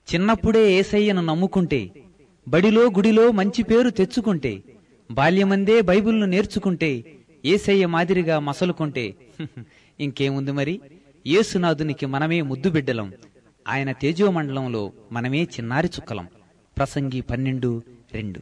చిన్నప్పుడే ఏసయ్యను నమ్ముకుంటే బడిలో గుడిలో మంచి పేరు తెచ్చుకుంటే బాల్యమందే బైబిల్ను నేర్చుకుంటే ఏసయ్య మాదిరిగా మసలుకుంటే ఇంకేముంది మరి యేసునాథునికి మనమే ముద్దు బిడ్డలం ఆయన తేజోమండలంలో మనమే చిన్నారి చుక్కలం ప్రసంగి పన్నెండు రెండు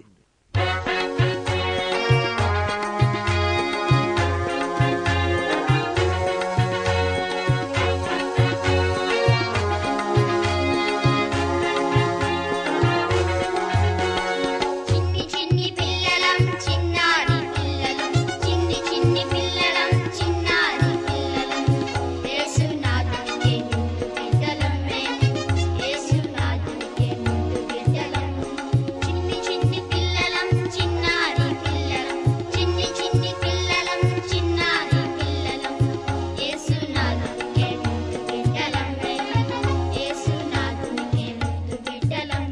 చిన్ని చిన్ని పిల్లలం చిన్నారి పిల్లలం చిన్ని చిన్ని పిల్లలం చిన్నారి పిల్లలం యేసునాథునికే ముందు బిడ్డలం మేము యేసునాథునికే ముందు బిడ్డలం చిన్ని చిన్ని పిల్లలం చిన్నారి పిల్లలం చిన్ని చిన్ని పిల్లలం చిన్నారి పిల్లలం యేసునాథునికే ముందు బిడ్డలం మేము యేసునాథునికే ముందు బిడ్డలం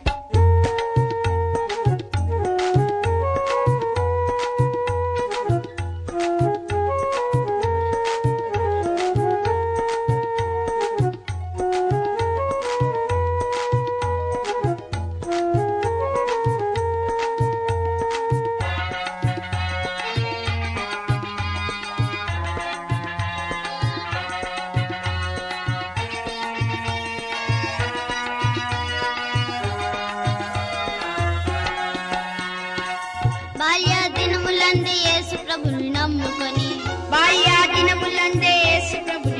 బాల్య దినములందే యేసు ప్రభుని నమ్ముకొని బాల్య దినములందే యేసు ప్రభుని